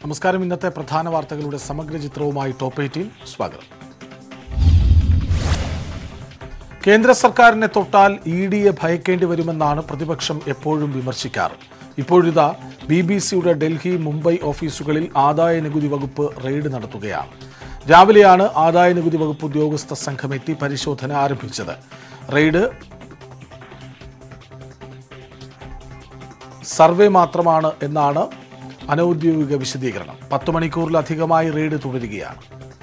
നമസ്കാരം ഇന്നത്തെ പ്രധാന വാർത്തകളുടെ സമഗ്ര ചിത്രവുമായി ടോപ്പ് എയ്റ്റീൻ സ്വാഗതം കേന്ദ്ര സർക്കാരിനെ തൊട്ടാൽ ഇ ഡിയെ ഭയക്കേണ്ടി വരുമെന്നാണ് പ്രതിപക്ഷം എപ്പോഴും വിമർശിക്കാറ് ഇപ്പോഴിതാ ബി ബി സിയുടെ ഡൽഹി മുംബൈ ഓഫീസുകളിൽ ആദായ നികുതി വകുപ്പ് റെയ്ഡ് നടത്തുകയാണ് രാവിലെയാണ് ആദായ നികുതി വകുപ്പ് ഉദ്യോഗസ്ഥ സംഘം എത്തി പരിശോധന ആരംഭിച്ചത് റെയ്ഡ് സർവേ മാത്രമാണ് എന്നാണ് അനൌദ്യോഗിക വിശദീകരണം പത്ത് മണിക്കൂറിലധികമായി റെയ്ഡ് തുടരുകയാണ്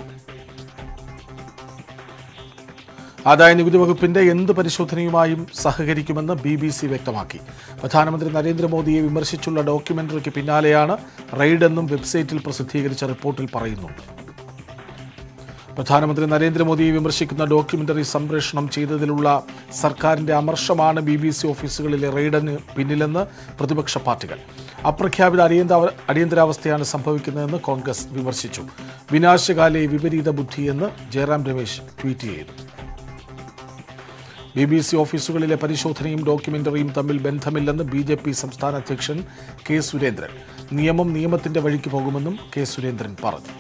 ആദായ നികുതി വകുപ്പിന്റെ എന്ത് പരിശോധനയുമായും സഹകരിക്കുമെന്ന് ബി ബി സി വ്യക്തമാക്കി പ്രധാനമന്ത്രി നരേന്ദ്രമോദിയെ വിമർശിച്ചുള്ള ഡോക്യുമെന്ററിക്ക് പിന്നാലെയാണ് റെയ്ഡെന്നും വെബ്സൈറ്റിൽ പ്രസിദ്ധീകരിച്ച റിപ്പോർട്ടിൽ പറയുന്നുണ്ട് പ്രധാനമന്ത്രി നരേന്ദ്രമോദിയെ വിമർശിക്കുന്ന ഡോക്യുമെന്ററി സംപ്രേഷണം ചെയ്തതിലുള്ള സർക്കാരിന്റെ അമർഷമാണ് ബി ബി സി ഓഫീസുകളിലെ റെയ്ഡിന് പിന്നിലെന്ന് പ്രതിപക്ഷ പാർട്ടികൾ അപ്രഖ്യാപിത അടിയന്ത- അടിയന്തരാവസ്ഥയാണ് സംഭവിക്കുന്നതെന്ന് കോൺഗ്രസ് വിമർശിച്ചു വിനാശകാലെ വിപരീത ബുദ്ധിയെന്ന് ജയറാം രമേശ് ട്വീറ്റ് ചെയ്തു ബി ബി സി ഓഫീസുകളിലെ പരിശോധനയും ഡോക്യുമെന്ററിയും തമ്മിൽ ബന്ധമില്ലെന്ന് ബി ജെ പി സംസ്ഥാന അധ്യക്ഷൻ കെ സുരേന്ദ്രൻ നിയമം നിയമത്തിന്റെ വഴിക്ക് പോകുമെന്നും കെ സുരേന്ദ്രൻ പറഞ്ഞു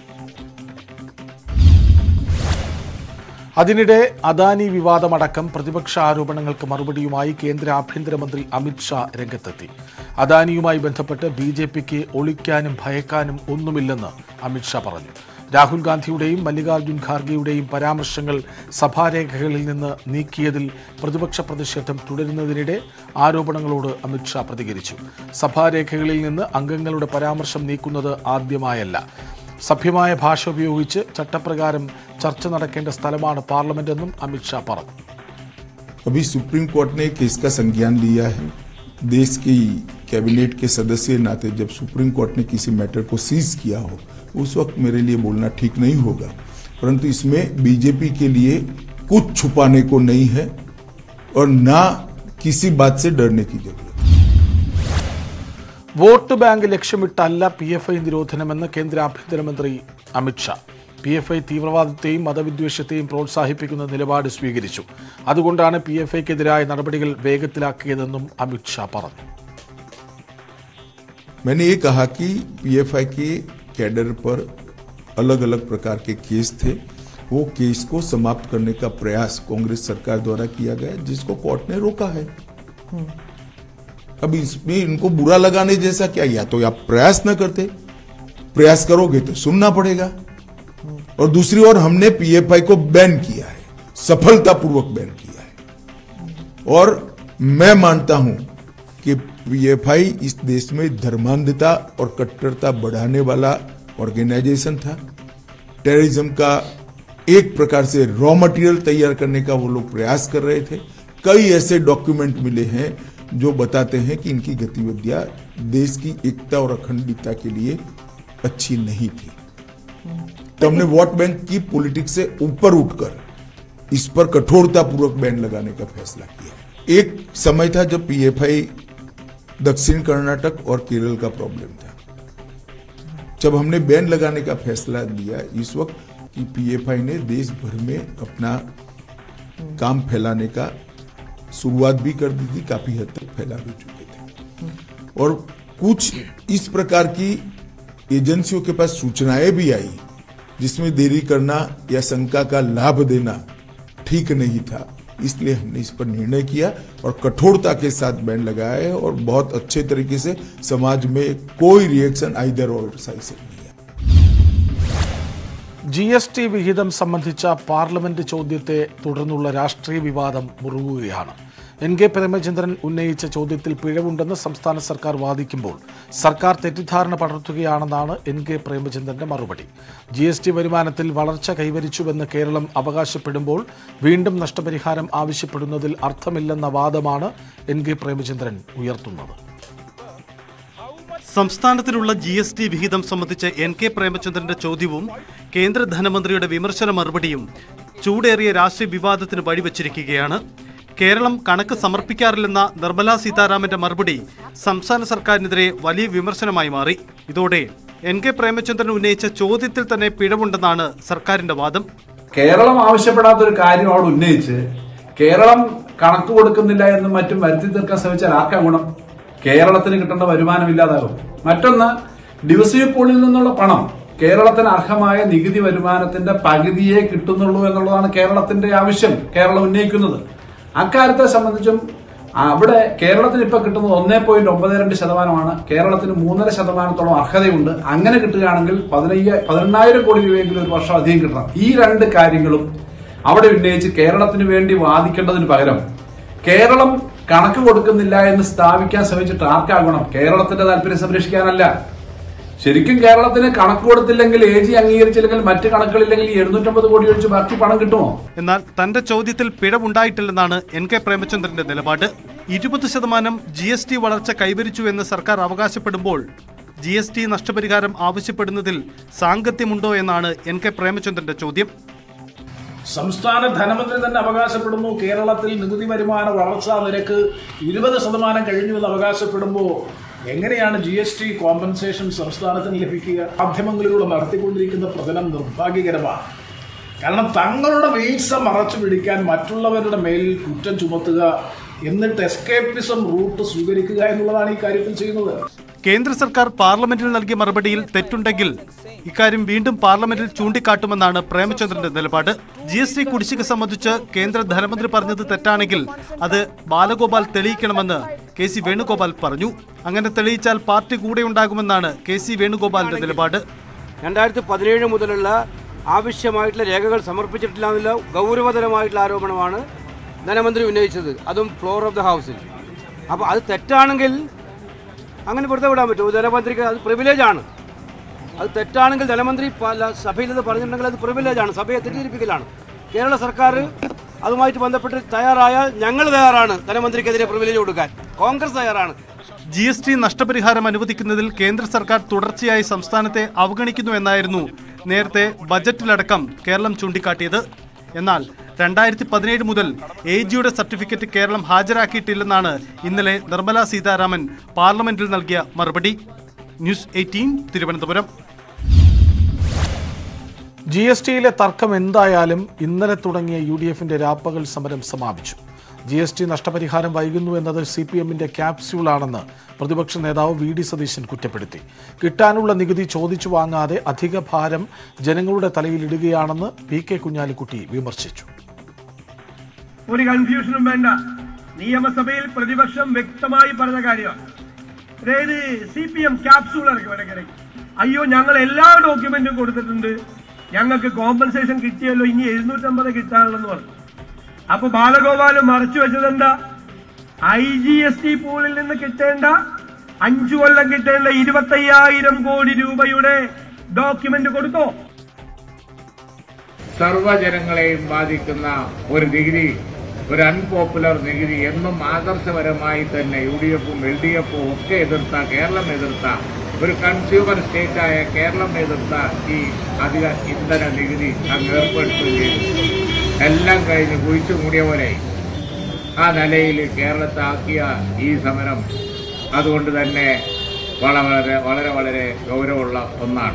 അതിനിടെ അദാനി വിവാദമടക്കം പ്രതിപക്ഷ ആരോപണങ്ങൾക്ക് മറുപടിയുമായി കേന്ദ്ര ആഭ്യന്തരമന്ത്രി അമിത്ഷാ രംഗത്തെത്തി അദാനിയുമായി ബന്ധപ്പെട്ട് ബി ജെ പിക്ക് ഒളിക്കാനും ഭയക്കാനും ഒന്നുമില്ലെന്ന് അമിത്ഷാ പറഞ്ഞു രാഹുൽ ഗാന്ധിയുടെയും മല്ലികാർജ്ജുൻ ഖാർഗെയുടെയും പരാമർശങ്ങൾ സഭാരേഖകളിൽ നിന്ന് നീക്കിയതിൽ പ്രതിപക്ഷ പ്രതിഷേധം തുടരുന്നതിനിടെ ആരോപണങ്ങളോട് അമിത്ഷാ പ്രതികരിച്ചു സഭാരേഖകളിൽ നിന്ന് അംഗങ്ങളുടെ പരാമർശം നീക്കുന്നത് ആദ്യമായല്ല സഭ്യമായ ഭാഷ ഉപയോഗിച്ച് ചട്ടപ്രകാരം ചർച്ച നടക്കേണ്ട സ്ഥലമാണ് പാർലമെന്റെന്നും അമിത്ഷാ പറഞ്ഞു अभी सुप्रीम कोर्ट ने केस का संज्ञान लिया है देश की कैबिनेट के सदस्य नाते जब सुप्रीम कोर्ट ने किसी मैटर को सीज किया हो उस वक्त मेरे लिए बोलना ठीक नहीं होगा परंतु इसमें बीजेपी के लिए कुछ छुपाने को नहीं है और ना किसी बात से डरने की जरूरत है വോട്ട് ബാങ്ക് ലക്ഷ്യമിട്ടല്ല പി എഫ് ഐ നിരോധനമെന്ന് കേന്ദ്ര ആഭ്യന്തരമന്ത്രി അമിത്ഷാ പി എഫ് ഐ തീവ്രവാദത്തെയും മതവിദ്വേഷത്തെയും പ്രോത്സാഹിപ്പിക്കുന്ന നിലപാട് സ്വീകരിച്ചു അതുകൊണ്ടാണ് പി എഫ് ഐക്കെതിരായ നടപടികൾ വേഗത്തിലാക്കിയതെന്നും അമിത്ഷാ പറഞ്ഞു मैंने ये कहा कि पीएफआई के कैडर पर अलग अलग प्रकार के केस थे वो केस को समाप्त करने का प्रयास कांग्रेस सरकार द्वारा किया गया जिसको कोर्ट ने रोका है अब इसमें इनको बुरा लगाने जैसा क्या या तो आप प्रयास न करते प्रयास करोगे तो सुनना पड़ेगा और दूसरी ओर हमने पीएफआई को बैन किया है सफलतापूर्वक बैन किया है और मैं मानता हूं कि पीएफआई इस देश में धर्मांधता और कट्टरता बढ़ाने वाला ऑर्गेनाइजेशन था टेररिज्म का एक प्रकार से रॉ मटेरियल तैयार करने का वो लोग प्रयास कर रहे थे कई ऐसे डॉक्यूमेंट मिले हैं जो बताते हैं कि इनकी गतिविधियां देश की एकता और अखंडता के लिए अच्छी नहीं थी तो हमने वोट बैंक की पॉलिटिक्स से ऊपर उठकर इस पर कठोरतापूर्वक बैन लगाने का फैसला किया एक समय था जब पीएफआई दक्षिण कर्नाटक और केरल का प्रॉब्लम था जब हमने बैन लगाने का फैसला लिया इस वक्त कि पीएफआई ने देश भर में अपना काम फैलाने का शुरुआत भी कर दी थी काफी हद तक फैला भी चुके थे और कुछ इस प्रकार की एजेंसियों के पास सूचनाएं भी आई जिसमें देरी करना या शंका का लाभ देना ठीक नहीं था इसलिए हमने इस पर निर्णय किया और कठोरता के साथ बैन लगाया है और बहुत अच्छे तरीके से समाज में कोई रिएक्शन आइदर और साइड से नहीं है ജി എസ് ടി വിഹിതം സംബന്ധിച്ച പാർലമെന്റ് ചോദ്യത്തെ തുടർന്നുള്ള രാഷ്ട്രീയ വിവാദം മുറുകുകയാണ് എൻ കെ പ്രേമചന്ദ്രൻ ഉന്നയിച്ച ചോദ്യത്തിൽ പിഴവുണ്ടെന്ന് സംസ്ഥാന സർക്കാർ വാദിക്കുമ്പോൾ സർക്കാർ തെറ്റിദ്ധാരണ പടർത്തുകയാണെന്നാണ് എൻ കെ പ്രേമചന്ദ്രന്റെ മറുപടി ജി എസ് ടി വരുമാനത്തിൽ വളർച്ച കൈവരിച്ചുവെന്ന് കേരളം അവകാശപ്പെടുമ്പോൾ വീണ്ടും നഷ്ടപരിഹാരം ആവശ്യപ്പെടുന്നതിൽ അർത്ഥമില്ലെന്ന വാദമാണ് എൻ കെ പ്രേമചന്ദ്രൻ ഉയർത്തുന്നത് സംസ്ഥാനത്തിനുള്ള ജി എസ് ടി വിഹിതം സംബന്ധിച്ച് എൻ കെ പ്രേമചന്ദ്രന്റെ ചോദ്യവും കേന്ദ്ര ധനമന്ത്രിയുടെ വിമർശന മറുപടിയും ചൂടേറിയ രാഷ്ട്രീയ വിവാദത്തിന് വഴിവെച്ചിരിക്കുകയാണ് കേരളം കണക്ക് സമർപ്പിക്കാറില്ലെന്ന നിർമ്മലാ സീതാരാമന്റെ മറുപടി സംസ്ഥാന സർക്കാരിനെതിരെ വലിയ വിമർശനമായി മാറി ഇതോടെ എൻ കെ പ്രേമചന്ദ്രൻ ഉന്നയിച്ച ചോദ്യത്തിൽ തന്നെ പിഴവുണ്ടെന്നാണ് സർക്കാരിന്റെ വാദം കേരളം ആവശ്യപ്പെടാത്ത ഒരു കാര്യം അവിടെ ഉന്നയിച്ച് കേരളം കണക്ക് കൊടുക്കുന്നില്ല എന്നും മറ്റും വരുത്തി തീർക്കാൻ ശ്രമിച്ചാൽ ആർക്കാ ഗുണം കേരളത്തിന് കിട്ടേണ്ട വരുമാനം ഇല്ലാതാകും മറ്റൊന്ന് ഡിവിസീവ് പൂളിൽ നിന്നുള്ള പണം കേരളത്തിന് അർഹമായ നികുതി വരുമാനത്തിന്റെ പകുതിയെ കിട്ടുന്നുള്ളൂ എന്നുള്ളതാണ് കേരളത്തിന്റെ ആവശ്യം കേരളം ഉന്നയിക്കുന്നത് അക്കാര്യത്തെ സംബന്ധിച്ചും അവിടെ കേരളത്തിന് ഇപ്പൊ കിട്ടുന്നത് ഒന്നേ പോയിന്റ് ഒമ്പത് രണ്ട് ശതമാനമാണ് കേരളത്തിന് മൂന്നര ശതമാനത്തോളം അർഹതയുണ്ട് അങ്ങനെ കിട്ടുകയാണെങ്കിൽ പതിനയ്യ പതിനെണ്ണായിരം കോടി രൂപയെങ്കിലും ഒരു വർഷം അധികം കിട്ടണം ഈ രണ്ട് കാര്യങ്ങളും അവിടെ ഉന്നയിച്ച് കേരളത്തിന് വേണ്ടി വാദിക്കേണ്ടതിന് പകരം കേരളം കണക്ക് കൊടുക്കുന്നില്ല എന്ന് സ്ഥാപിക്കാൻ ശ്രമിച്ചിട്ട് ആർക്കാകണം കേരളത്തിന്റെ താല്പര്യം സംരക്ഷിക്കാനല്ല ശരിക്കും കേരളത്തിന് കണക്ക് കൊടുത്തില്ലെങ്കിൽ എ ജി അംഗീകരിച്ചില്ലെങ്കിൽ മറ്റ് കണക്കുകളില്ലെങ്കിൽ എഴുന്നൂറ്റമ്പത് കോടി ഒഴിച്ച് ബാക്കി പണം കിട്ടുമോ എന്നാൽ തന്റെ ചോദ്യത്തിൽ പിഴവുണ്ടായിട്ടില്ലെന്നാണ് എൻ കെ പ്രേമചന്ദ്രന്റെ നിലപാട് ഇരുപത് ശതമാനം ജി എസ് ടി വളർച്ച കൈവരിച്ചു എന്ന് സർക്കാർ അവകാശപ്പെടുമ്പോൾ ജി എസ് ടി നഷ്ടപരിഹാരം ആവശ്യപ്പെടുന്നതിൽ സാങ്കത്യമുണ്ടോ എന്നാണ് എൻ കെ പ്രേമചന്ദ്രന്റെ ചോദ്യം സംസ്ഥാന ധനമന്ത്രി തന്നെ അവകാശപ്പെടുന്നു കേരളത്തിൽ നികുതി വരുമാന വളർച്ചാ നിരക്ക് ഇരുപത് ശതമാനം കഴിഞ്ഞു എന്ന് അവകാശപ്പെടുമ്പോൾ എങ്ങനെയാണ് ജി എസ് ടി കോമ്പൻസേഷൻ സംസ്ഥാനത്തിന് ലഭിക്കുക മാധ്യമങ്ങളിലൂടെ നടത്തിക്കൊണ്ടിരിക്കുന്ന പ്രചനം നിർഭാഗ്യകരമാണ് കാരണം തങ്ങളുടെ വീഴ്ച മറച്ചു പിടിക്കാൻ മറ്റുള്ളവരുടെ മേലിൽ കുറ്റം ചുമത്തുക എന്നിട്ട് എസ്കേപ്പിസം റൂട്ട് സ്വീകരിക്കുക എന്നുള്ളതാണ് ഈ കാര്യത്തിൽ ചെയ്യുന്നത് കേന്ദ്ര സർക്കാർ പാർലമെന്റിൽ നൽകിയ മറുപടിയിൽ തെറ്റുണ്ടെങ്കിൽ ഇക്കാര്യം വീണ്ടും പാർലമെന്റിൽ ചൂണ്ടിക്കാട്ടുമെന്നാണ് പ്രേമചന്ദ്രന്റെ നിലപാട് ജി എസ് ടി കുടിശ്ശിക സംബന്ധിച്ച് കേന്ദ്ര ധനമന്ത്രി പറഞ്ഞത് തെറ്റാണെങ്കിൽ അത് ബാലഗോപാൽ തെളിയിക്കണമെന്ന് കെ സി വേണുഗോപാൽ പറഞ്ഞു അങ്ങനെ തെളിയിച്ചാൽ പാർട്ടി കൂടെയുണ്ടാകുമെന്നാണ് കെ സി വേണുഗോപാലിന്റെ നിലപാട് രണ്ടായിരത്തി പതിനേഴ് മുതലുള്ള ആവശ്യമായിട്ടുള്ള രേഖകൾ സമർപ്പിച്ചിട്ടില്ല എന്നുള്ള ഗൗരവതരമായിട്ടുള്ള ആരോപണമാണ് ധനമന്ത്രി ഉന്നയിച്ചത് അതും ഫ്ലോർ ഓഫ് ദ ഹൗസിൽ അപ്പോൾ അത് തെറ്റാണെങ്കിൽ അങ്ങനെ വെറുതെ വിടാൻ പറ്റുമോ ധനമന്ത്രിക്ക് അത് പ്രിവിലേജ് ആണ് അത് തെറ്റാണെങ്കിൽ ധനമന്ത്രി പല സഭയിൽ ഇത് പറഞ്ഞിട്ടുണ്ടെങ്കിൽ അത് പ്രിവിലേജ് ആണ് സഭയെ തെറ്റിദ്ധരിപ്പിക്കലാണ് കേരള സർക്കാർ അതുമായിട്ട് ബന്ധപ്പെട്ട് തയ്യാറായാൽ ഞങ്ങൾ തയ്യാറാണ് ധനമന്ത്രിക്കെതിരെ പ്രിവിലേജ് കൊടുക്കാൻ കോൺഗ്രസ് തയ്യാറാണ് ജി എസ് ടി നഷ്ടപരിഹാരം അനുവദിക്കുന്നതിൽ കേന്ദ്ര സർക്കാർ തുടർച്ചയായി സംസ്ഥാനത്തെ അവഗണിക്കുന്നു എന്നായിരുന്നു നേരത്തെ ബജറ്റിലടക്കം കേരളം ചൂണ്ടിക്കാട്ടിയത് എന്നാൽ രണ്ടായിരത്തി പതിനേഴ് മുതൽ എ ജിയുടെ സർട്ടിഫിക്കറ്റ് കേരളം ഹാജരാക്കിയിട്ടില്ലെന്നാണ് ഇന്നലെ നിർമ്മല സീതാരാമൻ പാർലമെന്റിൽ നൽകിയ മറുപടി news eighteen Thiruvananthapuram G S ടിയിലെ തർക്കം എന്തായാലും ഇന്നലെ തുടങ്ങിയ യു ഡി എഫിന്റെ രാപ്പകൽ സമരം സമാപിച്ചു ജി എസ് ടി നഷ്ടപരിഹാരം വൈകുന്നു എന്നത് സി പി എമ്മിന്റെ ക്യാപ്സ്യൂളാണെന്ന് പ്രതിപക്ഷ നേതാവ് വി ഡി സതീശൻ കുറ്റപ്പെടുത്തി കിട്ടാനുള്ള നികുതി ചോദിച്ചു വാങ്ങാതെ അധിക ഭാരം ജനങ്ങളുടെ തലയിലിടുകയാണെന്ന് പി കെ കുഞ്ഞാലിക്കുട്ടി വിമർശിച്ചു ഒരു കൺഫ്യൂഷനും വേണ്ട നിയമസഭയിൽ പ്രതിപക്ഷം വ്യക്തമായി പറഞ്ഞ കാര്യമാണ് അതായത് സി പി എം ക്യാപ്സൂൾ ഇറക്കി ഇടയ്ക്കിടയ്ക്ക് അയ്യോ ഞങ്ങൾ എല്ലാ ഡോക്യുമെന്റും കൊടുത്തിട്ടുണ്ട് ഞങ്ങൾക്ക് കോമ്പൻസേഷൻ കിട്ടിയല്ലോ ഇനി എഴുന്നൂറ്റമ്പത് കിട്ടാനുള്ളെന്ന് പറഞ്ഞു അപ്പൊ ബാലഗോപാല് മറച്ചു വെച്ചത് എന്താ ഐ ജി എസ് ടി പൂളിൽ നിന്ന് കിട്ടേണ്ട അഞ്ചു കൊല്ലം കിട്ടേണ്ട ഇരുപത്തയ്യായിരം കോടി രൂപയുടെ ഡോക്യുമെന്റ് കൊടുത്തോ സർവ്വജനങ്ങളെയും ബാധിക്കുന്ന ഒരു നികുതി ഒരു അൺപോപ്പുലർ നികുതി എന്നും ആദർശപരമായി തന്നെ യു ഡി എഫും എൽ ഡി എഫും ഒക്കെ എതിർത്ത കേരളം എതിർത്ത ഒരു കൺസ്യൂമർ സ്റ്റേറ്റായ കേരളം എതിർത്ത ഈ അധിക ഇന്ധന നികുതി അങ്ങ് ഏർപ്പെടുത്തുകയും ചെയ്തു എല്ലാം കഴിഞ്ഞ് കുഴിച്ചു മൂടിയ പോലെ ആ നിലയിൽ കേരളത്തെ ആക്കിയ ഈ സമരം അതുകൊണ്ട് തന്നെ വളരെ വളരെ വളരെ ഗൗരവമുള്ള ഒന്നാണ്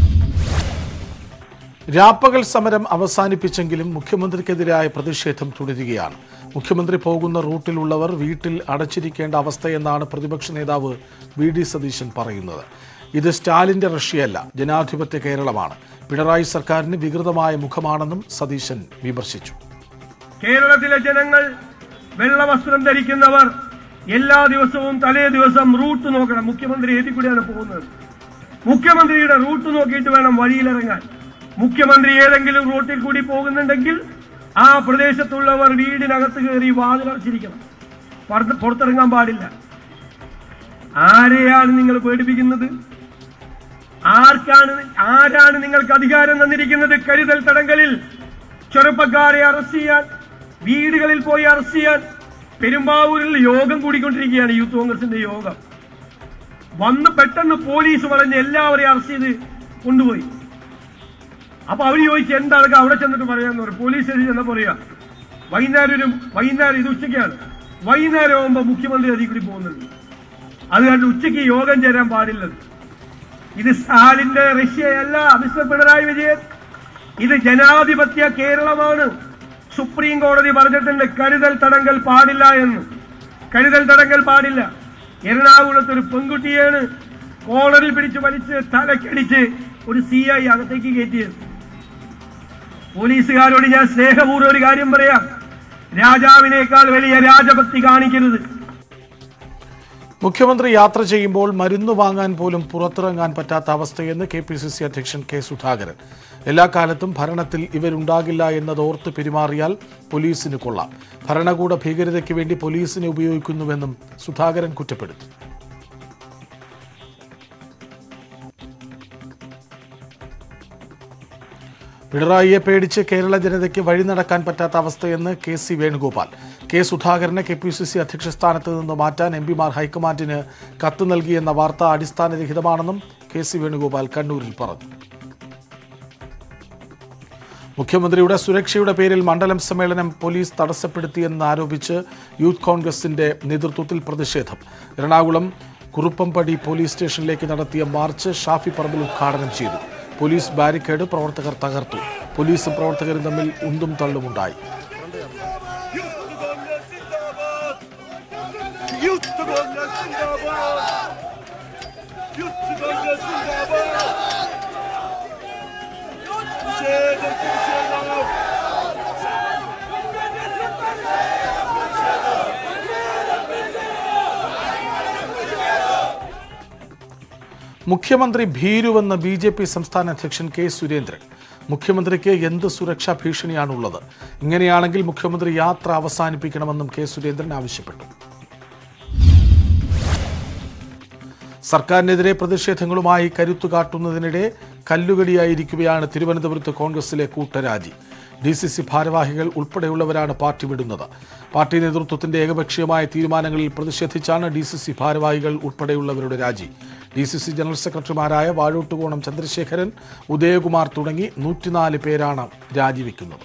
രാപ്പകൽ സമരം അവസാനിപ്പിച്ചെങ്കിലും മുഖ്യമന്ത്രിക്കെതിരായ പ്രതിഷേധം തുടരുകയാണ് മുഖ്യമന്ത്രി പോകുന്ന റൂട്ടിലുള്ളവർ വീട്ടിൽ അടച്ചിരിക്കേണ്ട അവസ്ഥയെന്നാണ് പ്രതിപക്ഷ നേതാവ് വി ഡി സതീശൻ പറയുന്നത് ഇത് സ്റ്റാലിന്റെ റഷ്യയല്ല ജനാധിപത്യ കേരളമാണ് പിണറായി സർക്കാരിന് വികൃതമായ മുഖമാണെന്നും സതീശൻ വിമർശിച്ചു കേരളത്തിലെ ജനങ്ങൾ വെള്ളവസ്ത്രം ധരിക്കുന്നവർ എല്ലാ ദിവസവും തലേ ദിവസം റൂട്ട് നോക്കണം മുഖ്യമന്ത്രി ഏതി കൂടിയാണ് പോകുന്നത് മുഖ്യമന്ത്രിയുടെ റൂട്ട് നോക്കിയിട്ട് വേണം വഴിയിലിറങ്ങാൻ മുഖ്യമന്ത്രി ഏതെങ്കിലും റൂട്ടിൽ കൂടി പോകുന്നുണ്ടെങ്കിൽ ആ പ്രദേശത്തുള്ളവർ വീടിനകത്ത് കയറി വാതിലടച്ചിരിക്കണം പുറത്ത് പുറത്തിറങ്ങാൻ പാടില്ല ആരെയാണ് നിങ്ങൾ പേടിപ്പിക്കുന്നത് ആർക്കാണ് ആരാണ് നിങ്ങൾക്ക് അധികാരം തന്നിരിക്കുന്നത് കരുതൽ തടങ്കലിൽ ചെറുപ്പക്കാരെ അറസ്റ്റ് ചെയ്യാൻ വീടുകളിൽ പോയി അറസ്റ്റ് ചെയ്യാൻ പെരുമ്പാവൂരിൽ യോഗം കൂടിക്കൊണ്ടിരിക്കുകയാണ് യൂത്ത് കോൺഗ്രസിന്റെ യോഗം വന്ന് പെട്ടെന്ന് പോലീസ് പറഞ്ഞ് എല്ലാവരെയും അറസ്റ്റ് ചെയ്ത് കൊണ്ടുപോയി അപ്പൊ അവര് ചോദിച്ചു എന്താണ് അവിടെ ചെന്നിട്ട് പറയാന്ന് പറയും പോലീസ് സ്റ്റേഷൻ ചെന്ന പറയാ വൈകുന്നേരം ഒരു വൈകുന്നേരം ഇത് ഉച്ചയ്ക്കാണ് വൈകുന്നേരം ആകുമ്പോ മുഖ്യമന്ത്രി അതിൽ കൂടി പോകുന്നുണ്ട് അത് കണ്ട് ഉച്ചയ്ക്ക് യോഗം ചേരാൻ പാടില്ലത് ഇത് സ്റ്റാലിന്റെ റഷ്യയല്ല മിസ്റ്റർ പിണറായി വിജയൻ ഇത് ജനാധിപത്യ കേരളമാണ് സുപ്രീം കോടതി പറഞ്ഞിട്ടുണ്ട് കരുതൽ തടങ്കൽ പാടില്ല എന്ന് കരുതൽ തടങ്കൽ പാടില്ല എറണാകുളത്ത് ഒരു പെൺകുട്ടിയാണ് കോളറിൽ പിടിച്ച് വലിച്ച് തലക്കടിച്ച് ഒരു സി ഐ അകത്തേക്ക് കയറ്റിയത് പോലീസുകാരോട് ഞാൻ സ്നേഹപൂർവ്വം ഒരു കാര്യം പറയാം രാജാവിനേക്കാൾ വലിയ രാജഭക്തി കാണിക്കരുത് മുഖ്യമന്ത്രി യാത്ര ചെയ്യുമ്പോൾ മരുന്ന് വാങ്ങാൻ പോലും പുറത്തിറങ്ങാൻ പറ്റാത്ത അവസ്ഥയെന്ന് കെ പി സി സി അധ്യക്ഷൻ കെ സുധാകരൻ എല്ലാ കാലത്തും ഭരണത്തിൽ ഇവരുണ്ടാകില്ല എന്നതോർത്ത് പെരുമാറിയാൽ പോലീസിന് കൊള്ളാം ഭരണകൂട ഭീകരതയ്ക്ക് വേണ്ടി പോലീസിനെ ഉപയോഗിക്കുന്നുവെന്നും സുധാകരൻ കുറ്റപ്പെടുത്തി പിണറായിയെ പേടിച്ച് കേരള ജനതയ്ക്ക് വഴി നടക്കാൻ പറ്റാത്ത അവസ്ഥയെന്ന് കെ സി വേണുഗോപാൽ കെ സുധാകരനെ കെ പി സി സി അധ്യക്ഷ സ്ഥാനത്ത് നിന്ന് മാറ്റാൻ എം പിമാർ ഹൈക്കമാൻഡിന് കത്ത് നൽകിയെന്ന വാർത്ത അടിസ്ഥാനരഹിതമാണെന്നും കെ സി വേണുഗോപാൽ കണ്ണൂരിൽ പറഞ്ഞു മുഖ്യമന്ത്രിയുടെ സുരക്ഷയുടെ പേരിൽ മണ്ഡലം സമ്മേളനം പോലീസ് തടസ്സപ്പെടുത്തിയെന്ന് ആരോപിച്ച് യൂത്ത് കോൺഗ്രസിന്റെ നേതൃത്വത്തിൽ പ്രതിഷേധം എറണാകുളം കുറുപ്പംപടി പോലീസ് സ്റ്റേഷനിലേക്ക് നടത്തിയ മാർച്ച് ഷാഫി പറമ്പിൽ ഉദ്ഘാടനം ചെയ്തു പോലീസ് ബാരിക്കേഡ് പ്രവർത്തകർ തകർത്തു പോലീസും പ്രവർത്തകരും തമ്മിൽ ഉന്തും തള്ളുമുണ്ടായി മുഖ്യമന്ത്രി ഭീരുവെന്ന് ബി ജെ പി സംസ്ഥാന അധ്യക്ഷൻ കെ സുരേന്ദ്രൻ മുഖ്യമന്ത്രിക്ക് എന്ത് സുരക്ഷാ ഭീഷണിയാണുള്ളത് ഇങ്ങനെയാണെങ്കിൽ മുഖ്യമന്ത്രി യാത്ര അവസാനിപ്പിക്കണമെന്നും കെ സുരേന്ദ്രൻ ആവശ്യപ്പെട്ടു സർക്കാരിനെതിരെ പ്രതിഷേധങ്ങളുമായി കരുത്തു കാട്ടുന്നതിനിടെ കല്ലുകടിയായിരിക്കുകയാണ് തിരുവനന്തപുരത്ത് കോൺഗ്രസിലെ കൂട്ടരാജി ഡി സി സി ഭാരവാഹികൾ ഉൾപ്പെടെയുള്ളവരാണ് പാർട്ടി വിടുന്നത് പാർട്ടി നേതൃത്വത്തിന്റെ ഏകപക്ഷീയമായ തീരുമാനങ്ങളിൽ പ്രതിഷേധിച്ചാണ് ഡി സി സി ഭാരവാഹികൾ ഉൾപ്പെടെയുള്ളവരുടെ രാജി ഡി സി സി ജനറൽ സെക്രട്ടറിമാരായ വാഴോട്ടുകോണം ചന്ദ്രശേഖരൻ ഉദയകുമാർ തുടങ്ങി നൂറ്റിനാല് പേരാണ് രാജിവെക്കുന്നത്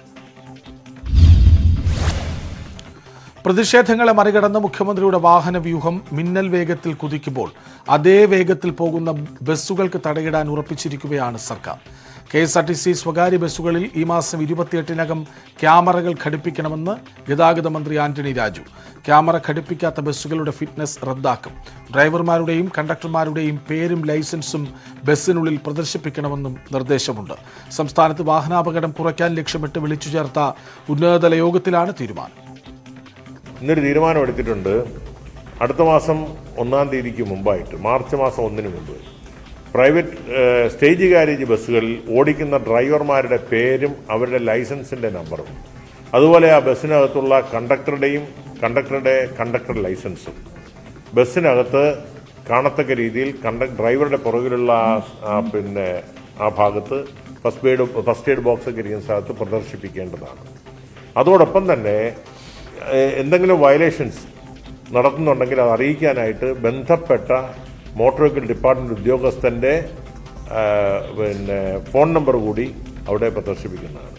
പ്രതിഷേധങ്ങളെ മറികടന്ന് മുഖ്യമന്ത്രിയുടെ വാഹന വ്യൂഹം മിന്നൽ വേഗത്തിൽ കുതിക്കുമ്പോൾ അതേ വേഗത്തിൽ പോകുന്ന ബസ്സുകൾക്ക് തടയിടാൻ ഉറപ്പിച്ചിരിക്കുകയാണ് സർക്കാർ K S R T C സ്വകാര്യ ബസ്സുകളിൽ ഈ മാസം ഇരുപത്തിയെട്ടിനകം ക്യാമറകൾ ഘടിപ്പിക്കണമെന്ന് ഗതാഗത മന്ത്രി ആന്റണി രാജു ക്യാമറ ഘടിപ്പിക്കാത്ത ബസ്സുകളുടെ ഫിറ്റ്നസ് റദ്ദാക്കും ഡ്രൈവർമാരുടെയും കണ്ടക്ടർമാരുടെയും പേരും ലൈസൻസും ബസ്സിനുള്ളിൽ പ്രദർശിപ്പിക്കണമെന്നും നിർദ്ദേശമുണ്ട് സംസ്ഥാനത്ത് വാഹനാപകടം കുറയ്ക്കാൻ ലക്ഷ്യമിട്ട് വിളിച്ചു ചേർത്ത ഉന്നതതല യോഗത്തിലാണ് തീരുമാനം ഇന്നൊരു തീരുമാനം എടുത്തിട്ടുണ്ട് അടുത്ത മാസം ഒന്നാം തീയതിക്ക് മുമ്പായിട്ട് മാർച്ച് മാസം ഒന്നിന് മുമ്പ് പ്രൈവറ്റ് ഏഹ്, സ്റ്റേജ് കാരേജ് ബസ്സുകളിൽ ഓടിക്കുന്ന ഡ്രൈവർമാരുടെ പേരും അവരുടെ ലൈസൻസിന്റെ നമ്പറും അതുപോലെ ആ ബസ്സിനകത്തുള്ള കണ്ടക്ടറുടെയും കണ്ടക്ടറുടെ കണ്ടക്ടർ ലൈസൻസും ബസ്സിനകത്ത് കാണത്തക്ക രീതിയിൽ കണ്ട ഡ്രൈവറുടെ പുറകിലുള്ള ആ- ആ പിന്നെ ആ ഭാഗത്ത് first aid first aid box ഒക്കെ ഇരിക്കുന്ന സ്ഥലത്ത് പ്രദർശിപ്പിക്കേണ്ടതാണ് അതോടൊപ്പം തന്നെ ഏഹ്, എന്തെങ്കിലും വയലേഷൻസ് നടത്തുന്നുണ്ടെങ്കിൽ അത് അറിയിക്കാനായിട്ട് ബന്ധപ്പെട്ട മോട്ടോർ വെഹിക്കിൾ ഡിപ്പാർട്ട്മെന്റ് ഉദ്യോഗസ്ഥന്റെ ആ, പിന്നെ ഫോൺ നമ്പർ കൂടി അവിടെ പ്രദർശിപ്പിക്കുന്നതാണ്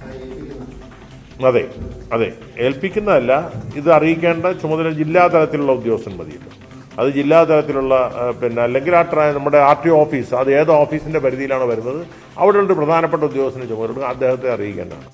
അതെ അതെ ഏൽപ്പിക്കുന്നതല്ല ഇത് അറിയിക്കേണ്ട ചുമതല ജില്ലാ തലത്തിലുള്ള ഉദ്യോഗസ്ഥൻ മതിയല്ലോ അത് ജില്ലാ തലത്തിലുള്ള ആ, പിന്നെ അല്ലെങ്കിൽ ആ ട്രാ- നമ്മുടെ ആർ ടി ഓഫീസ് അത് ഏത് ഓഫീസിന്റെ പരിധിയിലാണ് വരുന്നത് അവിടെ ഒരു പ്രധാനപ്പെട്ട ഉദ്യോഗസ്ഥന് ചുമതല അദ്ദേഹത്തെ അറിയിക്കേണ്ടതാണ്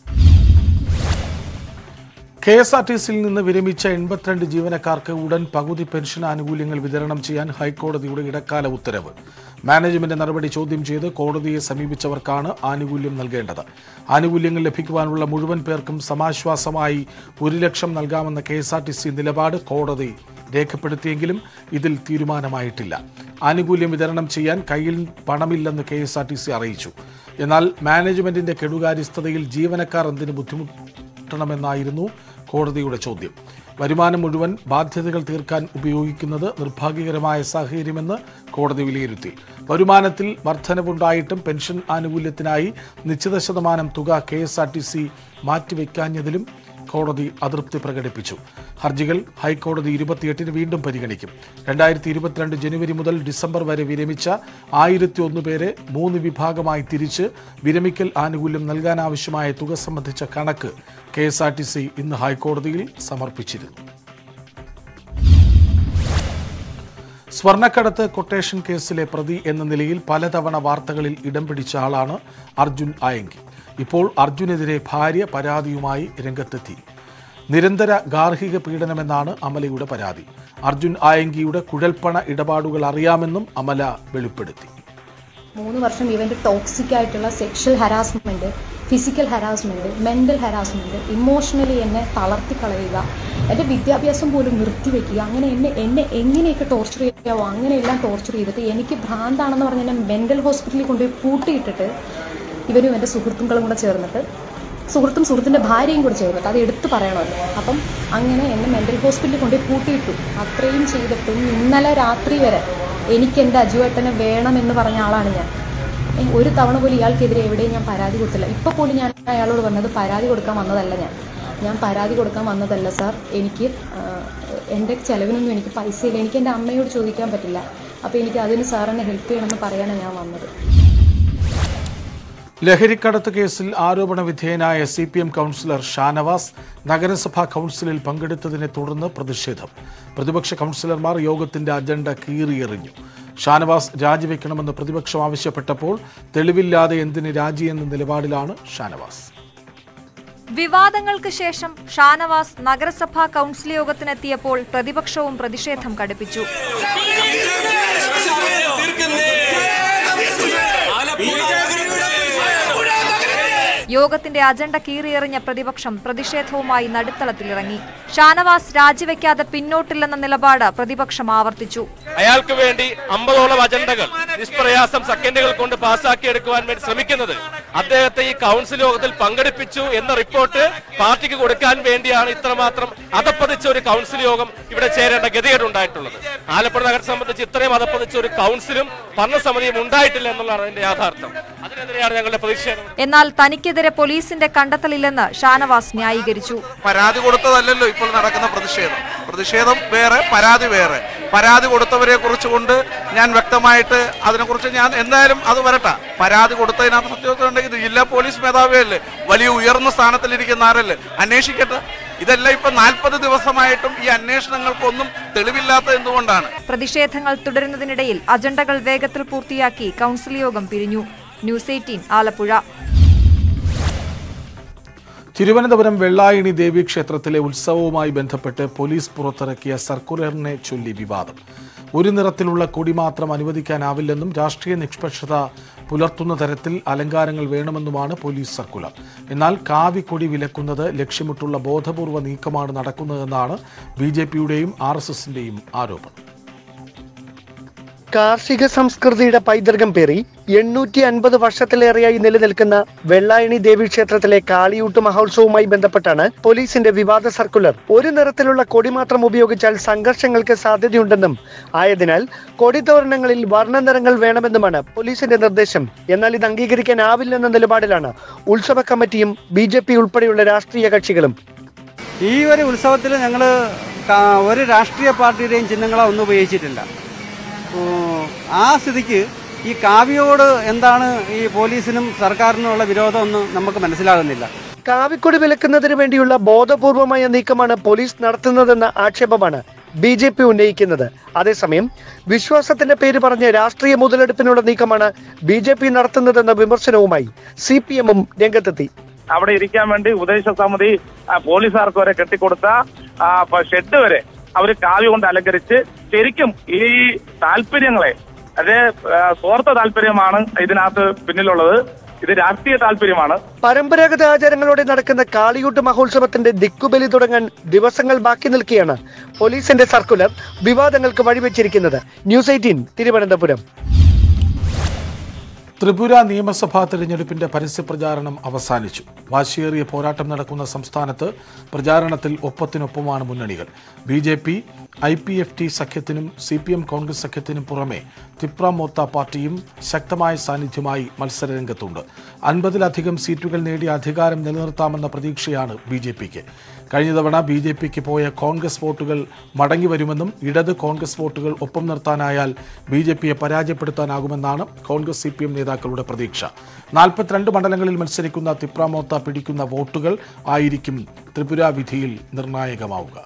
കെ എസ് ആർ ടി സിയിൽ നിന്ന് വിരമിച്ച എൺപത്തിരണ്ട് ജീവനക്കാർക്ക് ഉടൻ പകുതി പെൻഷൻ ആനുകൂല്യങ്ങൾ വിതരണം ചെയ്യാൻ ഹൈക്കോടതിയുടെ ഇടക്കാല ഉത്തരവ് മാനേജ്മെന്റ് നടപടി ചോദ്യം ചെയ്ത് കോടതിയെ സമീപിച്ചവർക്കാണ് ആനുകൂല്യം നൽകേണ്ടത് ആനുകൂല്യങ്ങൾ ലഭിക്കുവാനുള്ള മുഴുവൻ പേർക്കും സമാശ്വാസമായി ഒരു ലക്ഷം നൽകാമെന്ന K S R T C നിലപാട് കോടതി രേഖപ്പെടുത്തിയെങ്കിലും ഇതിൽ തീരുമാനമായിട്ടില്ല ആനുകൂല്യം വിതരണം ചെയ്യാൻ കയ്യിൽ പണമില്ലെന്ന് K S R T C അറിയിച്ചു എന്നാൽ മാനേജ്മെന്റിന്റെ കെടുകാര്യസ്ഥതയിൽ ജീവനക്കാർ എന്തിന് ബുദ്ധിമുട്ടണമെന്നായിരുന്നു കോടതിയുടെ ചോദ്യം വരുമാനം മുഴുവൻ ബാധ്യതകൾ തീർക്കാൻ ഉപയോഗിക്കുന്നത് നിർഭാഗ്യകരമായ സാഹചര്യമെന്ന് കോടതി വിലയിരുത്തി വരുമാനത്തിൽ വർധനവുണ്ടായിട്ടും പെൻഷൻ ആനുകൂല്യത്തിനായി നിശ്ചിത ശതമാനം തുക K S R T C മാറ്റിവെക്കാഞ്ഞതിലും കോടതി അതൃപ്തി പ്രകടിപ്പിച്ചു ഹർജികൾ ഹൈക്കോടതി ഇരുപത്തിയെട്ടിന് വീണ്ടും പരിഗണിക്കും രണ്ടായിരത്തി ഇരുപത്തിരണ്ട് ജനുവരി മുതൽ ഡിസംബർ വരെ വിരമിച്ച ആയിരത്തി ഒന്ന് പേരെ മൂന്ന് വിഭാഗമായി തിരിച്ച് വിരമിക്കൽ ആനുകൂല്യം നൽകാനാവശ്യമായ തുക സംബന്ധിച്ച കണക്ക് K S R T C ഇന്ന് ഹൈക്കോടതിയിൽ സമർപ്പിച്ചിരുന്നു സ്വർണ്ണക്കടത്ത് കൊട്ടേഷൻ കേസിലെ പ്രതി എന്ന നിലയിൽ പലതവണ വാർത്തകളിൽ ഇടം പിടിച്ച ആളാണ് അർജുൻ ആയങ്കി ഇപ്പോൾ അർജുനെതിരെ ഭാര്യ പരാതിയുമായി രംഗത്തെത്തി നിരന്തര ഗാർഹിക പീഡനമെന്നാണ് അമലയുടെ പരാതി അർജുൻ ആയങ്കിയുടെ കുഴൽപ്പണ ഇടപാടുകൾ അറിയാമെന്നും അമല വെളിപ്പെടുത്തി മൂന്ന് വർഷം ഇവൻ്റെ ടോക്സിക് ആയിട്ടുള്ള sexual harassment physical harassment mental harassment emotionally എന്നെ തളർത്തിക്കളയുക എൻ്റെ വിദ്യാഭ്യാസം പോലും നിർത്തിവെക്കുക അങ്ങനെ എന്നെ എന്നെ എങ്ങനെയൊക്കെ ടോർച്ചർ ചെയ്യാവോ അങ്ങനെയെല്ലാം ടോർച്ചർ ചെയ്തിട്ട് എനിക്ക് ഭ്രാന്താണെന്ന് പറഞ്ഞ് എന്നെ മെൻ്റൽ ഹോസ്പിറ്റലിൽ കൊണ്ടുപോയി പൂട്ടിയിട്ടിട്ട് ഇവനും എൻ്റെ സുഹൃത്തുക്കളും കൂടെ ചേർന്നിട്ട് സുഹൃത്തും സുഹൃത്തിൻ്റെ ഭാര്യയും കൂടെ ചേർന്നിട്ട് അത് എടുത്തു പറയണമല്ലോ അപ്പം അങ്ങനെ എന്നെ മെൻ്റൽ ഹോസ്പിറ്റലിൽ കൊണ്ടുപോയി പൂട്ടിയിട്ടു അത്രയും ചെയ്തിട്ടും ഇന്നലെ രാത്രി വരെ എനിക്ക് എൻ്റെ അജുവേട്ടനെ വേണമെന്ന് പറഞ്ഞ ആളാണ് ഞാൻ ഏ, ഒരു തവണ പോലും ഇയാൾക്കെതിരെ എവിടെയും ഞാൻ പരാതി കൊടുത്തില്ല ഇപ്പോൾ പോലും ഞാൻ അയാളോട് പറഞ്ഞത് പരാതി കൊടുക്കാൻ വന്നതല്ല ഞാൻ ഞാൻ പരാതി കൊടുക്കാൻ വന്നതല്ല സാർ എനിക്ക് ആ, എൻ്റെ ചെലവിനൊന്നും എനിക്ക് പൈസ ഇല്ല എനിക്ക് എൻ്റെ അമ്മയോട് ചോദിക്കാൻ പറ്റില്ല അപ്പോൾ എനിക്ക് അതിന് സാർ എന്നെ ഹെൽപ്പ് ചെയ്യണമെന്ന് പറയാനാണ് ഞാൻ വന്നത് ലഹരിക്കടത്ത് കേസിൽ ആരോപണ വിധേയനായ C P M councillor Shanavas നഗരസഭാ കൗൺസിലിൽ പങ്കെടുത്തതിനെ തുടർന്ന് പ്രതിഷേധം പ്രതിപക്ഷ കൗൺസിലർമാർ യോഗത്തിന്റെ അജണ്ട കീറിയെറിഞ്ഞു ഷാനവാസ് രാജിവെക്കണമെന്ന് പ്രതിപക്ഷം ആവശ്യപ്പെട്ടപ്പോൾ തെളിവില്ലാതെ എന്തിന് രാജിയെന്ന നിലപാടിലാണ് ഷാനവാസ് വിവാദങ്ങൾക്ക് ശേഷം ഷാനവാസ് നഗരസഭാ കൗൺസിൽ യോഗത്തിനെത്തിയപ്പോൾ പ്രതിപക്ഷവും പ്രതിഷേധം കടുപ്പിച്ചു യോഗത്തിന്റെ അജണ്ട കീറിയെറിഞ്ഞ പ്രതിപക്ഷം പ്രതിഷേധവുമായി നടുത്തളത്തിലിറങ്ങി ഷാനവാസ് രാജിവെക്കാതെ പിന്നോട്ടില്ലെന്ന നിലപാട് പ്രതിപക്ഷം ആവർത്തിച്ചു അയാൾക്ക് വേണ്ടി അമ്പതോളം അജണ്ടകൾ നിഷ്പ്രയാസം സെക്കൻഡുകൾ കൊണ്ട് പാസ്സാക്കിയെടുക്കുവാൻ വേണ്ടി ശ്രമിക്കുന്നത് അദ്ദേഹത്തെ ഈ കൗൺസിൽ യോഗത്തിൽ പങ്കെടുപ്പിച്ചു എന്ന റിപ്പോർട്ട് പാർട്ടിക്ക് കൊടുക്കാൻ വേണ്ടിയാണ് ഇത്രമാത്രം അതപ്പതിച്ച ഒരു കൗൺസിൽ യോഗം ഇവിടെ ചേരേണ്ട ഗതികേടുണ്ടായിട്ടുള്ളത് ആലപ്പുഴ നഗരം സംബന്ധിച്ച് ഇത്രയും അതപ്പതിച്ച ഒരു കൗൺസിലും ഭരണസമിതിയും ഉണ്ടായിട്ടില്ല എന്നുള്ളതാണ് അതിന്റെ യാഥാർത്ഥ്യം അതിനെതിരെയാണ് ഞങ്ങളുടെ പ്രതിഷേധം എന്നാൽ തനിക്കെതിരെ പോലീസിന്റെ കണ്ടെത്തലില്ലെന്ന് ഷാനവാസ് ന്യായീകരിച്ചു പരാതി കൊടുത്തതല്ലല്ലോ ഇപ്പോൾ നടക്കുന്ന പ്രതിഷേധം പ്രതിഷേധം വേറെ പരാതി വേറെ പരാതി കൊടുത്തവരെ കുറിച്ച് കൊണ്ട് ഞാൻ വ്യക്തമായിട്ട് അതിനെക്കുറിച്ച് ഞാൻ എന്തായാലും അത് വരട്ടെ പരാതി കൊടുത്തതിനകത്ത് സത്യവസ്ഥ ഉണ്ടെങ്കിൽ ഇത് ജില്ലാ പോലീസ് മേധാവിയല്ലേ വലിയ ഉയർന്ന സ്ഥാനത്തിലിരിക്കുന്ന ആരല്ലേ അന്വേഷിക്കട്ടെ ഇതെല്ലാം ഇപ്പൊ നാൽപ്പത് ദിവസമായിട്ടും ഈ അന്വേഷണങ്ങൾക്കൊന്നും തെളിവില്ലാത്ത എന്തുകൊണ്ടാണ് പ്രതിഷേധങ്ങൾ തുടരുന്നതിനിടയിൽ അജണ്ടകൾ വേഗത്തിൽ പൂർത്തിയാക്കി കൗൺസിൽ യോഗം പിരിഞ്ഞു ന്യൂസ് എയ്റ്റീൻ ആലപ്പുഴ തിരുവനന്തപുരം വെള്ളായണി ദേവീക്ഷേത്രത്തിലെ ഉത്സവവുമായി ബന്ധപ്പെട്ട് പോലീസ് പുറത്തിറക്കിയ സർക്കുലറിനെ ചൊല്ലി വിവാദം ഒരു നിറത്തിലുള്ള കൊടി മാത്രം അനുവദിക്കാനാവില്ലെന്നും രാഷ്ട്രീയ നിഷ്പക്ഷത പുലർത്തുന്ന തരത്തിൽ അലങ്കാരങ്ങൾ വേണമെന്നുമാണ് പോലീസ് സർക്കുലർ എന്നാൽ കാവിക്കൊടി വിലക്കുന്നത് ലക്ഷ്യമിട്ടുള്ള ബോധപൂർവ നീക്കമാണ് നടക്കുന്നതെന്നാണ് ബി ജെ പിയുടെയും ആർ എസ് എസിന്റെയും ആരോപണം കാർഷിക സംസ്കൃതിയുടെ പൈതൃകം പേറി എണ്ണൂറ്റി അൻപത് വർഷത്തിലേറെയായി നിലനിൽക്കുന്ന വെള്ളായണി ദേവീക്ഷേത്രത്തിലെ കാളിയൂട്ട് മഹോത്സവവുമായി ബന്ധപ്പെട്ടാണ് പോലീസിന്റെ വിവാദ സർക്കുലർ ഒരു നിറത്തിലുള്ള കൊടി മാത്രം ഉപയോഗിച്ചാൽ സംഘർഷങ്ങൾക്ക് സാധ്യതയുണ്ടെന്നും ആയതിനാൽ കൊടിതോരണങ്ങളിൽ വർണ്ണനിറങ്ങൾ വേണമെന്നുമാണ് പോലീസിന്റെ നിർദ്ദേശം എന്നാൽ ഇത് അംഗീകരിക്കാനാവില്ലെന്ന നിലപാടിലാണ് ഉത്സവ കമ്മിറ്റിയും ബി ജെ പി ഉൾപ്പെടെയുള്ള രാഷ്ട്രീയ കക്ഷികളും ഈ ഒരു ഉത്സവത്തിൽ ഞങ്ങൾ ഒരു രാഷ്ട്രീയ പാർട്ടിയുടെയും ചിഹ്നങ്ങളോ ഒന്നും ഉപയോഗിച്ചിട്ടില്ല ഉം, ആ സ്ഥിതിക്ക് ഈ കാവ്യയോട് എന്താണ് ഈ പോലീസിനും സർക്കാരിനുമുള്ള വിരോധമെന്ന് നമുക്ക് മനസ്സിലാകുന്നില്ല കാവിക്കൊടി വിലക്കുന്നതിന് വേണ്ടിയുള്ള ബോധപൂർവമായ നീക്കമാണ് പോലീസ് നടത്തുന്നതെന്ന ആക്ഷേപമാണ് ബി ജെ പി ഉന്നയിക്കുന്നത് അതേസമയം വിശ്വാസത്തിന്റെ പേര് പറഞ്ഞ് രാഷ്ട്രീയ മുതലെടുപ്പിനുള്ള നീക്കമാണ് ബി ജെ പി നടത്തുന്നതെന്ന വിമർശനവുമായി സി പി എമ്മും രംഗത്തെത്തി അവിടെ ഇരിക്കാൻ വേണ്ടി ഉപദേശ സമിതി ആ, പോലീസുകാർക്ക് വരെ കെട്ടിക്കൊടുത്ത ആ, പ- ഷെഡ് വരെ അവർ കാവ്യ കൊണ്ട് അലങ്കരിച്ച് ശരിക്കും ഈ താല്പര്യങ്ങളെ അത് ആ, സ്വാർത്ഥ താല്പര്യമാണ് ഇതിനകത്ത് പിന്നിലുള്ളത് ഇത് രാഷ്ട്രീയ താല്പര്യമാണ് പരമ്പരാഗത ആചാരങ്ങളോടെ നടക്കുന്ന കാളിയൂട്ട് മഹോത്സവത്തിന്റെ ദിക്കുബലി തുടങ്ങാൻ ദിവസങ്ങൾ ബാക്കി നിൽക്കെയാണ് പോലീസിന്റെ സർക്കുലർ വിവാദങ്ങൾക്ക് വഴിവെച്ചിരിക്കുന്നത് ന്യൂസ് എയ്റ്റീൻ തിരുവനന്തപുരം ത്രിപുര നിയമസഭാ തെരഞ്ഞെടുപ്പിന്റെ പരസ്യപ്രചാരണം അവസാനിച്ചു വാശിയേറിയ പോരാട്ടം നടക്കുന്ന സംസ്ഥാനത്ത് പ്രചാരണത്തിൽ ഒപ്പത്തിനൊപ്പമാണ് മുന്നണികൾ B J P I P F T സഖ്യത്തിനും സി പി എം കോൺഗ്രസ് സഖ്യത്തിനും പുറമെ തിപ്ര മോത്ത പാർട്ടിയും ശക്തമായ സാന്നിധ്യമായി മത്സരരംഗത്തുണ്ട് അൻപതിലധികം സീറ്റുകൾ നേടി അധികാരം നിലനിർത്താമെന്ന പ്രതീക്ഷയാണ് ബി ജെ പിക്ക് കഴിഞ്ഞ തവണ ബി ജെ പിക്ക് പോയ കോൺഗ്രസ് വോട്ടുകൾ മടങ്ങി വരുമെന്നും ഇടത് കോൺഗ്രസ് വോട്ടുകൾ ഒപ്പം നിർത്താനായാൽ ബി ജെ പിയെ പരാജയപ്പെടുത്താനാകുമെന്നാണ് കോൺഗ്രസ് സി പി എം നേതാക്കളുടെ പ്രതീക്ഷ നാൽപ്പത്തിരണ്ട് മണ്ഡലങ്ങളിൽ മത്സരിക്കുന്ന തിപ്രാമോത്ത പിടിക്കുന്ന വോട്ടുകൾ ആയിരിക്കും ത്രിപുര വിധിയിൽ നിർണായകമാവുക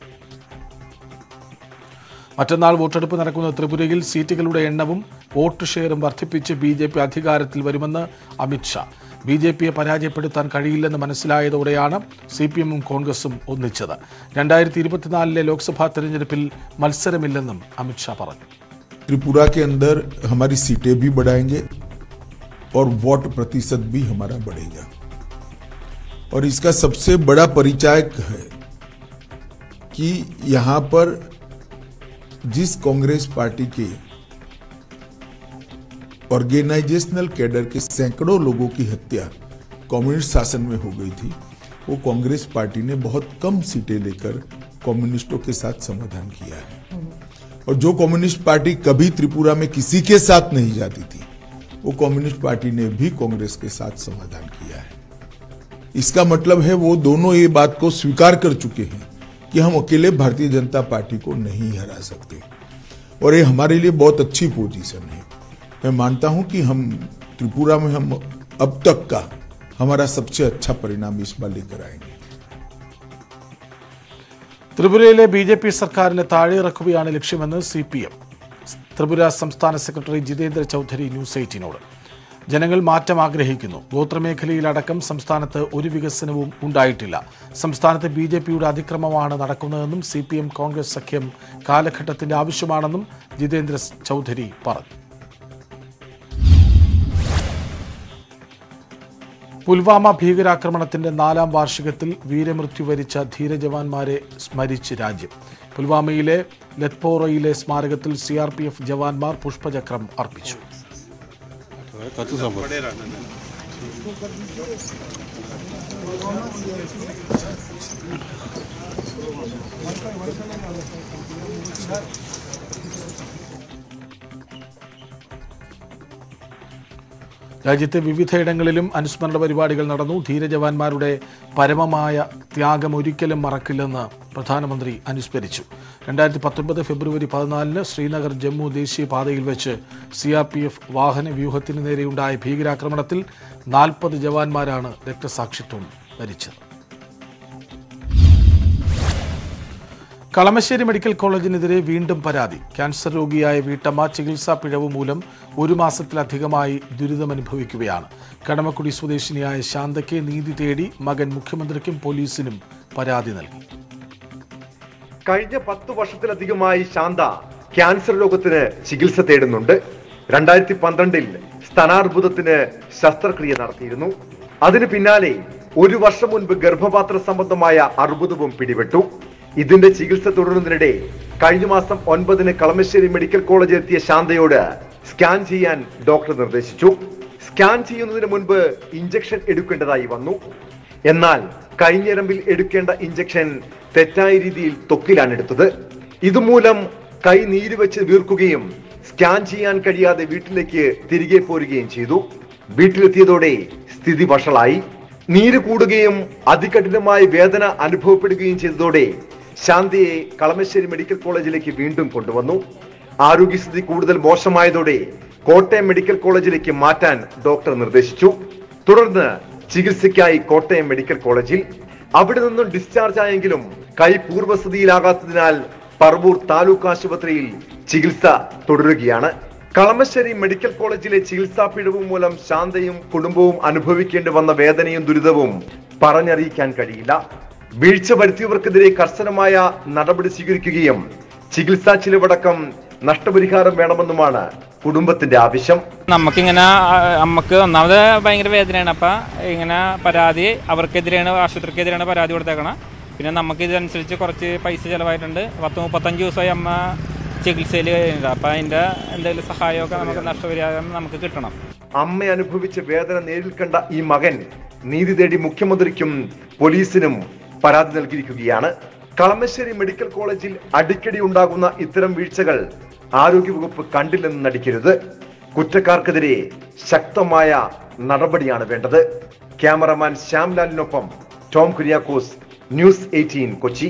മറ്റന്നാൾ വോട്ടെടുപ്പ് നടക്കുന്ന ത്രിപുരയിൽ സീറ്റുകളുടെ എണ്ണവും വോട്ട് ഷെയറും വർദ്ധിപ്പിച്ച് ബി ജെ പി അധികാരത്തിൽ വരുമെന്ന് അമിത്ഷാ ബി ജെ പിയെ പരാജയപ്പെടുത്താൻ കഴിയില്ലെന്ന് മനസ്സിലായതോടെയാണ് സി പി എമ്മും കോൺഗ്രസും ഒന്നിച്ചത് രണ്ടായിരത്തി ഇരുപത്തിനാലിലെ ലോക്സഭാ തെരഞ്ഞെടുപ്പിൽ മത്സരമില്ലെന്നും അമിത്ഷാ പറഞ്ഞു त्रिपुरा के अंदर हमारी सीटें भी बढ़ाएंगे और वोट प्रतिशत भी हमारा बढ़ेगा और इसका सबसे बड़ा परिचायक है कि यहां पर जिस कांग्रेस पार्टी के ऑर्गेनाइजेशनल कैडर के सैकड़ों लोगों की हत्या कम्युनिस्ट शासन में हो गई थी वो कांग्रेस पार्टी ने बहुत कम सीटें लेकर कम्युनिस्टों के साथ समाधान किया है और जो कम्युनिस्ट पार्टी कभी त्रिपुरा में किसी के साथ नहीं जाती थी वो कम्युनिस्ट पार्टी ने भी कांग्रेस के साथ समाधान किया है इसका मतलब है वो दोनों ये बात को स्वीकार कर चुके हैं कि हम अकेले भारतीय जनता पार्टी को नहीं हरा सकते और ये हमारे लिए बहुत अच्छी पोजीशन है मैं मानता हूं कि हम त्रिपुरा में हम अब तक का हमारा सबसे अच्छा परिणाम इस बार लेकर आएंगे ത്രിപുരയിലെ ബി ജെ പി സർക്കാരിനെ താഴെയിറക്കുകയാണ് ലക്ഷ്യമെന്ന് സി പി എം ത്രിപുര സംസ്ഥാന സെക്രട്ടറി ജിതേന്ദ്ര ചൌധരി ന്യൂസ് എയ്റ്റീനോട് ജനങ്ങൾ മാറ്റം ആഗ്രഹിക്കുന്നു ഗോത്രമേഖലയിലടക്കം സംസ്ഥാനത്ത് ഒരു വികസനവും ഉണ്ടായിട്ടില്ല സംസ്ഥാനത്ത് ബി ജെ പിയുടെ അതിക്രമമാണ് നടക്കുന്നതെന്നും സി പി എം കോൺഗ്രസ് സഖ്യം കാലഘട്ടത്തിന്റെ ആവശ്യമാണെന്നും ജിതേന്ദ്ര ചൌധരി പറഞ്ഞു പുൽവാമ ഭീകരാക്രമണത്തിന്റെ നാലാം വാർഷികത്തിൽ വീരമൃത്യു വരിച്ച ധീരജവാന്മാരെ സ്മരിച്ച് രാജ്യം പുൽവാമയിലെ ലത്പോറയിലെ സ്മാരകത്തിൽ സി ആർ പി എഫ് ജവാന്മാർ പുഷ്പചക്രം അർപ്പിച്ചു രാജ്യത്തെ വിവിധയിടങ്ങളിലും അനുസ്മരണ പരിപാടികൾ നടന്നു ധീരജവാന്മാരുടെ പരമമായ ത്യാഗം ഒരിക്കലും മറക്കില്ലെന്ന് പ്രധാനമന്ത്രി അനുസ്മരിച്ചു രണ്ടായിരത്തി പത്തൊൻപത് ഫെബ്രുവരി പതിനാലിന് ശ്രീനഗർ ജമ്മു ദേശീയ പാതയിൽ വെച്ച് സി ആർ പി എഫ് വാഹന വ്യൂഹത്തിന് നേരെയുണ്ടായ ഭീകരാക്രമണത്തിൽ നാൽപ്പത് ജവാന്മാരാണ് രക്തസാക്ഷിത്വം വരിച്ചത് കളമശ്ശേരി മെഡിക്കൽ കോളേജിനെതിരെ വീണ്ടും പരാതി ക്യാൻസർ രോഗിയായ വീട്ടമ്മ ചികിത്സാ പിഴവ് മൂലം ഒരു മാസത്തിലധികമായി ദുരിതമനുഭവിക്കുകയാണ് കടമക്കുടി സ്വദേശിനിയായ ശാന്തയ്ക്ക് നീതി തേടി മകൻ മുഖ്യമന്ത്രിക്കും പോലീസിനും പരാതി നൽകി കഴിഞ്ഞ പത്ത് വർഷത്തിലധികമായി ശാന്ത ക്യാൻസർ രോഗത്തിന് ചികിത്സ തേടുന്നുണ്ട് രണ്ടായിരത്തി പന്ത്രണ്ടിൽ സ്തനാർബുദത്തിന് ശസ്ത്രക്രിയ നടത്തിയിരുന്നു അതിന് പിന്നാലെ ഒരു വർഷം മുൻപ് ഗർഭപാത്ര സംബന്ധമായ അർബുദവും പിടിപെട്ടു ഇതിന്റെ ചികിത്സ തുടരുന്നതിനിടെ കഴിഞ്ഞ മാസം ഒൻപതിന് കളമശ്ശേരി മെഡിക്കൽ കോളേജിൽ എത്തിയ ശാന്തയോട് സ്കാൻ ചെയ്യാൻ ഡോക്ടർ നിർദ്ദേശിച്ചു സ്കാൻ ചെയ്യുന്നതിന് മുൻപ് ഇഞ്ചക്ഷൻ എടുക്കേണ്ടതായി വന്നു എന്നാൽ കൈഞ്ഞരമ്പിൽ എടുക്കേണ്ട ഇഞ്ചക്ഷൻ തെറ്റായ രീതിയിൽ ത്വക്കിലാണ് എടുത്തത് ഇതുമൂലം കൈ നീര് വെച്ച് വീർക്കുകയും സ്കാൻ ചെയ്യാൻ കഴിയാതെ വീട്ടിലേക്ക് തിരികെ പോരുകയും ചെയ്തു വീട്ടിലെത്തിയതോടെ സ്ഥിതി വഷളായി നീര് കൂടുകയും അതികഠിനമായ വേദന അനുഭവപ്പെടുകയും ചെയ്തതോടെ ശാന്തിയെ കളമശ്ശേരി മെഡിക്കൽ കോളേജിലേക്ക് വീണ്ടും കൊണ്ടുവന്നു ആരോഗ്യസ്ഥിതി കൂടുതൽ മോശമായതോടെ കോട്ടയം മെഡിക്കൽ കോളേജിലേക്ക് മാറ്റാൻ ഡോക്ടർ നിർദ്ദേശിച്ചു തുടർന്ന് ചികിത്സയ്ക്കായി കോട്ടയം മെഡിക്കൽ കോളേജിൽ അവിടെ നിന്നും ഡിസ്ചാർജ് ആയെങ്കിലും കൈ പൂർവ്വസ്ഥിതിയിലാകാത്തതിനാൽ പറവൂർ താലൂക്ക് ആശുപത്രിയിൽ ചികിത്സ തുടരുകയാണ് കളമശ്ശേരി മെഡിക്കൽ കോളേജിലെ ചികിത്സാ പിഴവ് മൂലം ശാന്തയും കുടുംബവും അനുഭവിക്കേണ്ടി വന്ന വേദനയും ദുരിതവും പറഞ്ഞറിയിക്കാൻ കഴിയില്ല വീഴ്ച വരുത്തിയവർക്കെതിരെ കർശനമായ നടപടി സ്വീകരിക്കുകയും ചികിത്സാ ചിലവടക്കം നഷ്ടപരിഹാരം വേണമെന്നുമാണ് കുടുംബത്തിന്റെ ആവശ്യം നമുക്കിങ്ങനെ ആ, അമ്മക്ക് ഒന്നാമത് ഭയങ്കര വേദനയാണ് അപ്പം ഇങ്ങനെ പരാതി അവർക്കെതിരെയാണ് ആശുപത്രിക്കെതിരെയാണ് പരാതി കൊടുത്തേക്കണം പിന്നെ നമുക്ക് ഇതനുസരിച്ച് കുറച്ച് പൈസ ചിലവായിട്ടുണ്ട് പത്ത് മുപ്പത്തഞ്ച് ദിവസമായി അമ്മ ചികിത്സയിൽ കഴിഞ്ഞിട്ടുണ്ട് അപ്പം അതിൻ്റെ എന്തെങ്കിലും സഹായമൊക്കെ നമുക്ക് നഷ്ടപരിഹാരം നമുക്ക് കിട്ടണം അമ്മ അനുഭവിച്ച വേദന നേരിൽ കണ്ട ഈ മകൻ നീതി തേടി മുഖ്യമന്ത്രിക്കും പോലീസിനും പരാതി നൽകിയിരിക്കുകയാണ് കളമശ്ശേരി മെഡിക്കൽ കോളേജിൽ അടിക്കടി ഉണ്ടാകുന്ന ഇത്തരം വീഴ്ചകൾ ആരോഗ്യവകുപ്പ് കണ്ടില്ലെന്ന് നടിക്കരുത് കുറ്റക്കാർക്കെതിരെ ശക്തമായ നടപടിയാണ് വേണ്ടത് ക്യാമറമാൻ ശ്യാംലാലിനൊപ്പം Tom Kuriakose news eighteen Kochi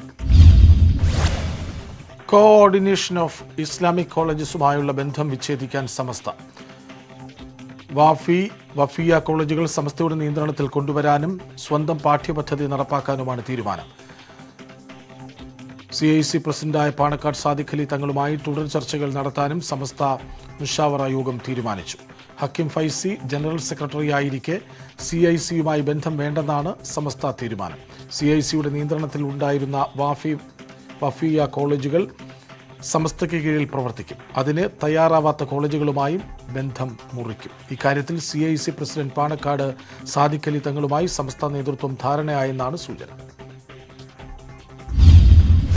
coordination of Islamic കോളേജസുമായുള്ള ബന്ധം വിച്ഛേദിക്കാൻ സമസ്ത വാഫി വഫിയ കോളേജുകൾ സമസ്തയുടെ നിയന്ത്രണത്തിൽ കൊണ്ടുവരാനും സ്വന്തം പാഠ്യപദ്ധതി നടപ്പാക്കാനുമാണ് തീരുമാനം സി ഐ സി പ്രസിഡന്റായ പാണക്കാട് സാദിഖ് അലി തങ്ങളുമായി തുടർ ചർച്ചകൾ നടത്താനും സമസ്ത മുഷാവറ യോഗം തീരുമാനിച്ചു ഹക്കിം ഫൈസി ജനറൽ സെക്രട്ടറി ആയിരിക്കെ സി ഐ സിയുമായി ബന്ധം വേണ്ടെന്നാണ് സമസ്ത തീരുമാനം സി ഐ സിയുടെ നിയന്ത്രണത്തിൽ ഉണ്ടായിരുന്ന വാഫി വഫിയ കോളേജുകൾ സമസ്തയ്ക്ക് കീഴിൽ പ്രവർത്തിക്കും അതിന് തയ്യാറാവാത്ത കോളേജുകളുമായും ബന്ധം മുറിക്കും ഇക്കാര്യത്തിൽ C I C president Panakkad Sadiq Ali തങ്ങളുമായി സംസ്ഥാന നേതൃത്വം ധാരണയായെന്നാണ് സൂചന